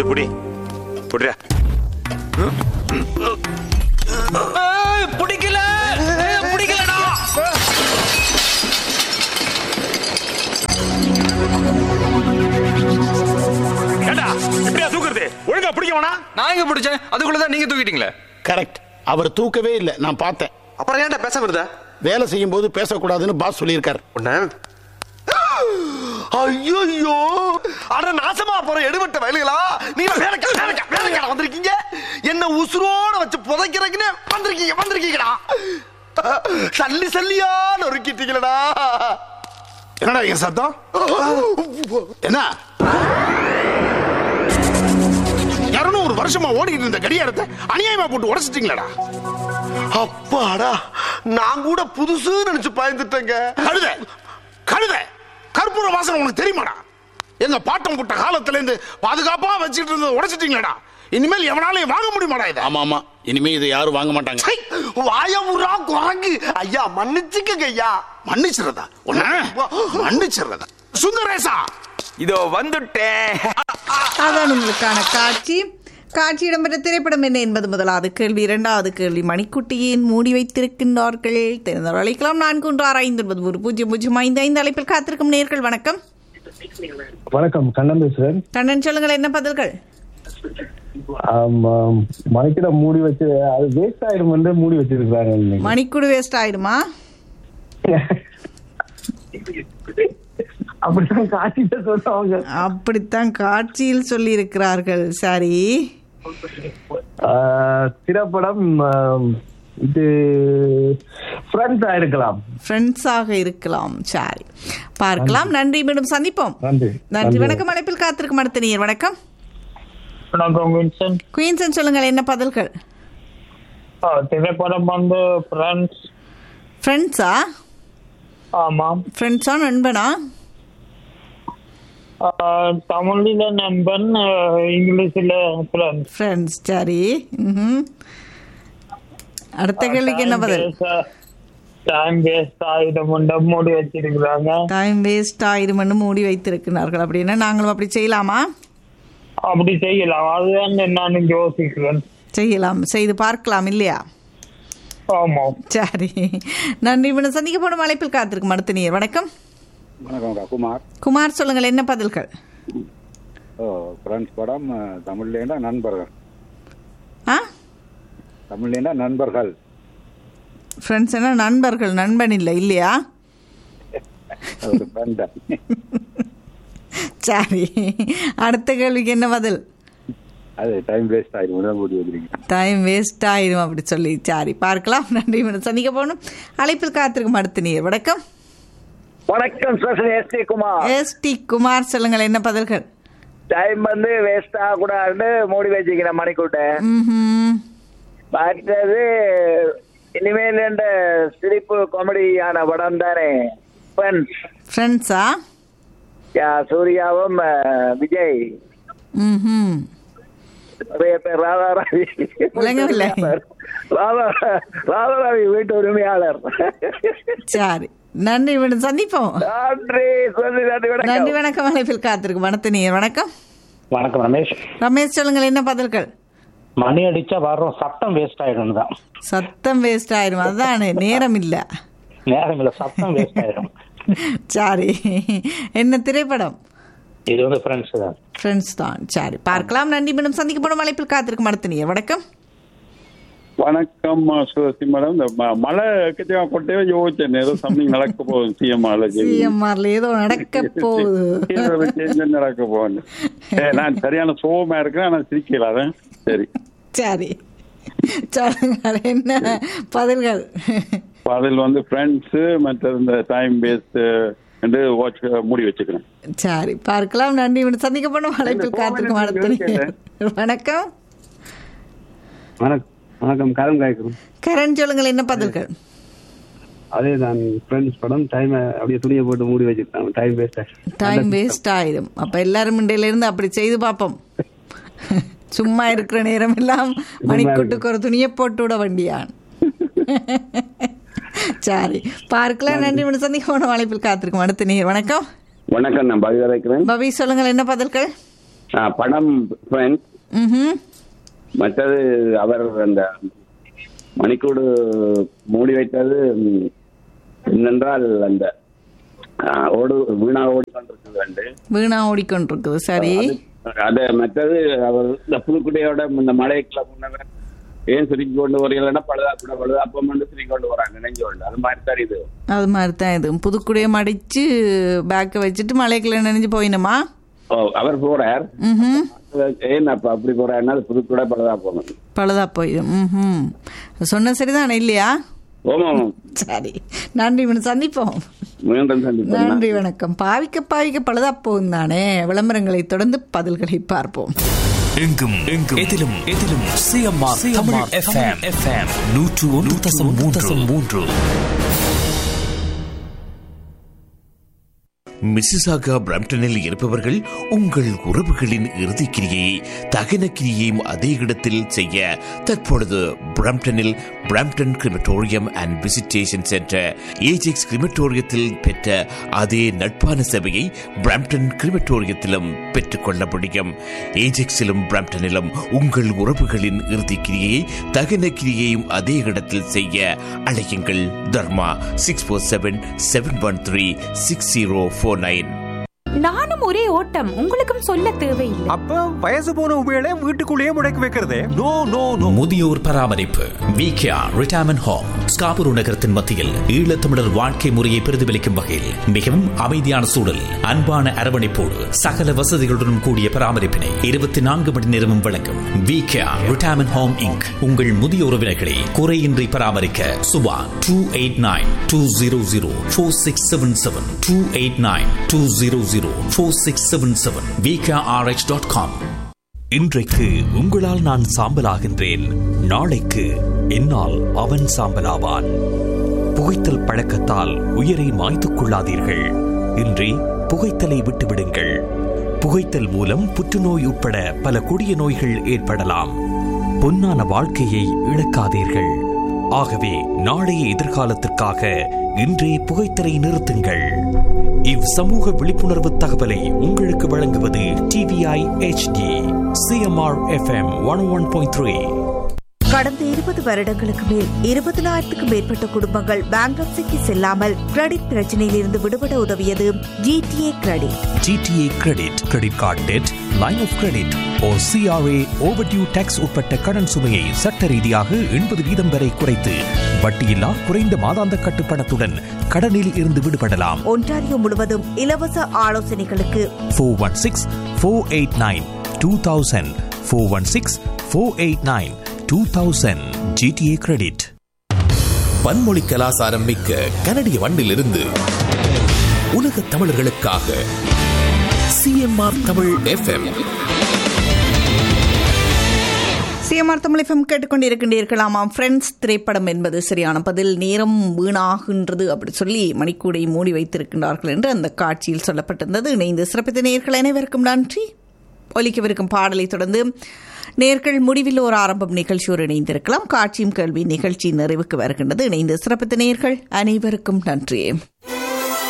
புடி புடிடா பிடிக்கல பிடிக்கலடா ஏண்டா இப்படியா தூக்குறது ஒழுங்கா பிடிக்க வேணா நான் எங்க பிடிச்சேன் அதுக்குள்ளதான் நீங்க தூக்கிட்டீங்களே கரெக்ட் அவர் தூக்கவே இல்லை நான் பார்த்தேன் அப்புறம் ஏன்டா பேச வருத வேலை செய்யும் போது பேசக்கூடாதுன்னு பாஸ் சொல்லியிருக்காரு உன்ன ஐயோ அட நாசமா போற எடுபட்ட வயலுகளா நீங்க வேலைக்கா வேலைக்கா வேலைக்கா வந்திருக்கீங்க என்ன உசுரோட வச்சு புதைக்கிறதுக்குன்னு வந்திருக்கீங்க வந்திருக்கீங்கடா சல்லி சல்லியா நொறுக்கிட்டீங்களடா என்னடா என் சத்தம் என்ன இருநூறு வருஷமா ஓடிட்டு இருந்த கடியாரத்தை அநியாயமா போட்டு உடைச்சிட்டீங்களடா அப்பாடா நான் கூட புதுசு நினைச்சு பயந்துட்டேங்க கழுத கழுத கற்பூர வாசனை உனக்கு தெரியுமாடா எங்க பாட்டம் புட்ட காலத்துல இருந்து பாதுகாப்பா வச்சுட்டு இருந்தது உடைச்சிட்டீங்களடா இனிமேல் எவனாலையும் வாங்க முடியுமாடா இது ஆமா ஆமா இனிமே இதை யாரும் வாங்க மாட்டாங்க சை, வாயமுறா குரங்கு ஐயா மன்னிச்சுக்கங்க ஐயா மன்னிச்சிடுறதா உன்ன மன்னிச்சிடுறதா சுந்தரேசா இதோ வந்துட்டேன் அதான் உங்களுக்கான காட்சி காட்சி இடம்பெற்ற திரைப்படம் என்ன என்பது முதலாவது கேள்வி இரண்டாவது கேள்வி மணிக்குட்டியின் மூடி வைத்திருக்கின்றார்கள் தெரிந்தவர் அழைக்கலாம் நான்கு ஒன்று ஆறு ஐந்து ஒன்பது ஒரு பூஜ்ஜியம் பூஜ்ஜியம் ஐந்து ஐந்து அழைப்பில் காத்திருக்கும் நேர்கள் வணக்கம் வணக்கம் கண்ணன் பேசுறேன் கண்ணன் சொல்லுங்கள் என்ன பதில்கள் ஆம், ஆம், மணிக்கிட மூடி வச்சு அது வேஸ்ட் ஆயிடும் என்று மூடி வச்சிருக்காங்க இன்னைக்கு. மணிக்குடு வேஸ்ட் ஆயிடுமா அப்படித்தான் காட்சியில சொல்றவங்க அப்படித்தான் காட்சியில் சொல்லி இருக்கிறார்கள் சரி ஆ, திரைப்படம் ஆம், இது ஃப்ரெண்ட்ஸ் ஆயிருக்கலாம் ஃப்ரெண்ட்ஸாக இருக்கலாம் சரி பார்க்கலாம் நன்றி மீண்டும் சந்திப்போம் நன்றி நன்றி வணக்கம் அழைப்பில் காத்திருக்கும் அடுத்த நீர் வணக்கம் வணக்கம் வின்சன் குயின்சன் சொல்லுங்கள் என்ன பதில்கள் ஆ, திரைப்படம் வந்து ஃப்ரெண்ட்ஸ் ஃப்ரெண்ட்ஸா ஆமாம் ஃப்ரெண்ட்ஸா நண்பனா ஆ, தமிழில நண்பன் ஆ, இங்கிலீஷில் ஃப்ரெண்ட்ஸ் ஃப்ரெண்ட்ஸ் சரி ம்ஹும். அடுத்த கேள்விக்கு என்ன பதில் டைம் வேஸ்ட் ஆயிடும் மூடி வச்சிருக்கிறாங்க டைம் வேஸ்ட் ஆயிடும்னு மூடி வைத்திருக்கிறார்கள் அப்படின்னா நாங்களும் அப்படி செய்யலாமா அப்படி செய்யலாம் அதுதான் நான் யோசிக்கிறேன் செய்யலாம் செய்து பார்க்கலாம் இல்லையா ஆமாம் சரி நன்றி இப்ப சந்திக்க போடும் அழைப்பில் காத்திருக்கும் அடுத்த நீர் வணக்கம் வணக்கம் குமார் குமார் சொல்லுங்கள் என்ன பதில்கள் ஓ ஃப்ரெண்ட்ஸ் படம் அஹ், தமிழ்லேண்டா நண்பர்கள் ஆ தமிழ்லேண்டா நண்பர்கள் ஃப்ரெண்ட்ஸ் என்ன நண்பர்கள் நண்பன் இல்லை இல்லையா ஒரு ஃப்ரெண்ட் சரி அடுத்த கேள்விக்கு என்ன பதில் அது டைம் வேஸ்ட் ஆயிடும் உடனே கூட்டி வச்சிருக்கீங்க டைம் வேஸ்ட் ஆயிடும் அப்படி சொல்லி சரி பார்க்கலாம் நன்றி மேடம் சந்திக்க போகணும் அழைப்பில் காத்திருக்கும் அடுத்த நீர் வணக்கம் வணக்கம் special ST Kumar S T Kumar சொல்லுங்கள் என்ன பதில்கள் டைம் வந்து வேஸ்ட் ஆகக்கூடாதுன்னு மூடி வச்சுக்கிறேன் மணிக்கூட்ட ம்ஹும். மற்றது இனிமேல் இந்த சிரிப்பு காமெடியான படம் தானே ஃப்ரெண்ட்ஸ் ஃப்ரெண்ட்ஸா சூர்யாவும் அஹ், விஜய் ம் நிறைய பேர் ராதாராவி விளங்கவில்லை. ராதா ராதாராவி வீட்டு உரிமையாளர் சரி நன்றி மேடம் சந்திப்போம் நன்றி சொல்லி நன்றி நன்றி வணக்கம் வணக்கம் அழைப்பில் காத்திருக்கும் அடுத்த நீர் வணக்கம் வணக்கம் ரமேஷ் ரமேஷ் சொல்லுங்கள் என்ன பதில்கள் மணி அடிச்சா வர்றோம் சத்தம் வேஸ்ட் ஆயிடும் தான் சத்தம் வேஸ்ட் ஆயிடும் அதுதானே நேரம் இல்லை நேரம் இல்ல சத்தம் வேஸ்ட் ஆயிடும் சரி என்ன திரைப்படம் இது வந்து ஃப்ரெண்ட்ஸ் தான் ஃப்ரெண்ட்ஸ் தான் சரி பார்க்கலாம் நன்றி மீண்டும் சந்திக்கப்படும் அழைப்பில் காத்திருக்கும் அடுத்த நீர் வணக்கம் வணக்கம் சுரசி மேடம் இந்த ம- மழை எக்கச்சக்கமா போட்டே யோசிச்சேன் ஏதோ சம்திங் நடக்க போகுது சிஎம் சிஎம்ஆர்ல ஏதோ நடக்க போகுது சேஞ்ச் நடக்க போகுது ஏ, நான் சரியான சோகமா இருக்கிறேன் ஆனா சிரிக்கல அதான் சரி சரி சொல்லுங்கள் என்ன பதில்கள் அதில் வந்து ஃப்ரெண்ட்ஸ் மற்றது இந்த டைம் பேஸ்ட் என்று வாட்ச் மூடி வச்சுக்கிறேன் சரி பார்க்கலாம் நன்றி மீண்டும் சந்திக்கப்படும் அழைப்பில் காத்திருக்கும் அடுத்த நீர் வணக்கம் வணக்கம் வணக்கம் கரண் காய்க்கிறோம் கரண் சொல்லுங்கள் என்ன பதில்கள் அதே தான் ஃப்ரெண்ட்ஸ் படம் டைம் அப்படியே துணியை போட்டு மூடி வச்சிருக்காங்க டைம் வேஸ்ட் டைம் வேஸ்ட் ஆயிடும் அப்ப எல்லாரும் இண்டையில இருந்து அப்படி செய்து பார்ப்போம் சும்மா இருக்கிற நேரம் எல்லாம் மணிக்கூட்டுக்கு ஒரு துணியை போட்டு விட வண்டியான் சரி பார்க்கலாம் நன்றி மீண்டும் சந்திக்க போன அழைப்பில் காத்திருக்கும் அடுத்த நீர் வணக்கம் வணக்கம் நான் பவி வரைக்கிறேன் பவி சொல்லுங்கள் என்ன பதில்கள் ஆ, படம் friends. ம்ஹும். மற்றது அவர் அந்த மணிக்கூடு மூடி வைத்தது ம், என்னென்றால் அந்த ஆ, ஓடு வீணா ஓடிக்கொண்டிருக்கிறது ரெண்டு வீணா ஓடிக்கொண்டிருக்குது சரி அது மற்றது அவர் இந்த புதுக்குடியோட இந்த மலைக்குள்ள முன்னவே ஏன் சிரிக்கி கொண்டு வரீங்கன்னா பழுதா கூட பழுதா அப்ப மட்டும் சிரிக்கி கொண்டு வராங்க நினைஞ்சு கொண்டு அது மாதிரி தான் இது அது மாதிரி தான் இது புதுக்குடியை மடிச்சு பேக்கை வச்சுட்டு மலைக்குள்ள நினைஞ்சு போயினுமா ஓ அவர் போறார் ம் ஏன் அப்ப அப்படி போறாருன்னா அது புதுக்குட பழுதா போகணும் பழுதா போயிடும் ம் சொன்ன சரிதானே இல்லையா ஓமா சரி நன்றி இவனை சந்திப்போம் மீண்டும் சந்திப்போம் நன்றி வணக்கம் பாவிக்க பாவிக்க பழுதா போகும் தானே விளம்பரங்களை தொடர்ந்து பதில்களை பார்ப்போம் எங்கும் எங்கும் எதிலும் எதிலும் சிஎம்ஆர் தமிழ் எஃப்எம் எஃப்எம் நூற்று ஒன்று தசம் மூன்று மூன்று மிசிசாகா பிரம்டனில் இருப்பவர்கள் உங்கள் உறவுகளின் இறுதிக் கிரியை தகன கிரியையும் அதே இடத்தில் செய்ய தற்பொழுது பிரம்டனில் Brampton crematorium and visitation centre Ajax கிரிமட்டோரியத்தில் பெற்ற அதே நட்பான சேவையை பிரம்டன் கிரிமட்டோரியத்திலும் பெற்றுக்கொள்ள முடியும் ஏஜெக்ஸிலும் பிரம்டனிலும் உங்கள் உறவுகளின் இறுதிக் கிரியையை தகன கிரியையும் அதே இடத்தில் செய்ய அழையுங்கள் Dharma six four seven seven one three six zero four nine நானும் ஒரே ஓட்டம் உங்களுக்கும் சொல்ல தேவையில்லை அப்ப வயசு போன உபயோக வீட்டுக்குள்ளேயே முடக்கி வைக்கிறதே நோ நோ நோ முதியோர் பராமரிப்பு விகேஆர் ரிட்டையர்மெண்ட் ஹோம் ஸ்காபுரு நகரத்தின் மத்தியில் ஈழத்தமிழர் வாழ்க்கை முறையை பிரதிபலிக்கும் வகையில் மிகவும் அமைதியான சூழல் அன்பான அரவணைப்போடு சகல வசதிகளுடன் கூடிய பராமரிப்பினை இருபத்தி நான்கு மணி நேரமும் வழங்கும் விகேஆர் ரிட்டையர்மெண்ட் ஹோம் இங்க் உங்கள் முதிய உறவினர்களை குறையின்றி பராமரிக்க Subha two eight nine two zero zero four six seven seven two eight nine two zero zero four six seven seven VKRH dot com இன்றைக்கு உங்களால் நான் சாம்பலாகின்றேன் நாளைக்கு என்னால் அவன் சாம்பலாவான் புகைத்தல் பழக்கத்தால் உயிரை மாய்த்துக் கொள்ளாதீர்கள் இன்றி புகைத்தலை விட்டுவிடுங்கள் புகைத்தல் மூலம் புற்றுநோய் உட்பட பல கொடிய நோய்கள் ஏற்படலாம் பொன்னான வாழ்க்கையை இழக்காதீர்கள் ஆகவே நாளைய எதிர்காலத்திற்காக இன்றே புகைத்தலை நிறுத்துங்கள் இவ் சமூக விழிப்புணர்வு தகவலை உங்களுக்கு வழங்குவது TVI HD CMR FM one one point three கடந்த இருபது வருடங்களுக்கு மேல் இருபதினாயிரத்துக்கும் மேற்பட்ட குடும்பங்கள் பேங்க்ரப்சிக்கு செல்லாமல் கிரெடிட் பிரச்சனையில் இருந்து விடுபட உதவியது GTA credit GTA credit credit card debt line of credit or CRA overdue tax உட்பட்ட கடன் சுமையை சட்ட ரீதியாக எண்பது வீதம் வரை குறைத்து வட்டியில்லா குறைந்த மாதாந்த கட்டுப்பணத்துடன் கடனில் இருந்து விடுபடலாம் ஒன்டாரியோ முழுவதும் இலவச ஆலோசனைகளுக்கு four one six four eight nine two thousand four one six four eight nine two thousand GTA credit பன்மொழி கலாசாரம் மிக்க கனடிய மண்ணிலிருந்து உலக தமிழர்களுக்காக CMR Tamil FM CMR Tamil FM கேட்டுக்கொண்டிருக்கின்றீர்களாமாம் ஃப்ரெண்ட்ஸ் திரைப்படம் என்பது சரியான பதில் நேரம் வீணாகின்றது அப்படி சொல்லி மணிக்கூடை மூடி வைத்திருக்கின்றார்கள் என்று அந்த காட்சியில் சொல்லப்பட்டிருந்தது இணைந்து சிறப்பித்த நேர்கள் அனைவருக்கும் நன்றி ஒலிக்கவிருக்கும் பாடலை தொடர்ந்து நேர்கள் முடிவில் ஒரு ஆரம்பம் நிகழ்ச்சியோடு இணைந்திருக்கலாம் காட்சியும் கேள்வி நிகழ்ச்சி நிறைவுக்கு வருகின்றது இணைந்து சிறப்பித்த நேர்கள் அனைவருக்கும் நன்றி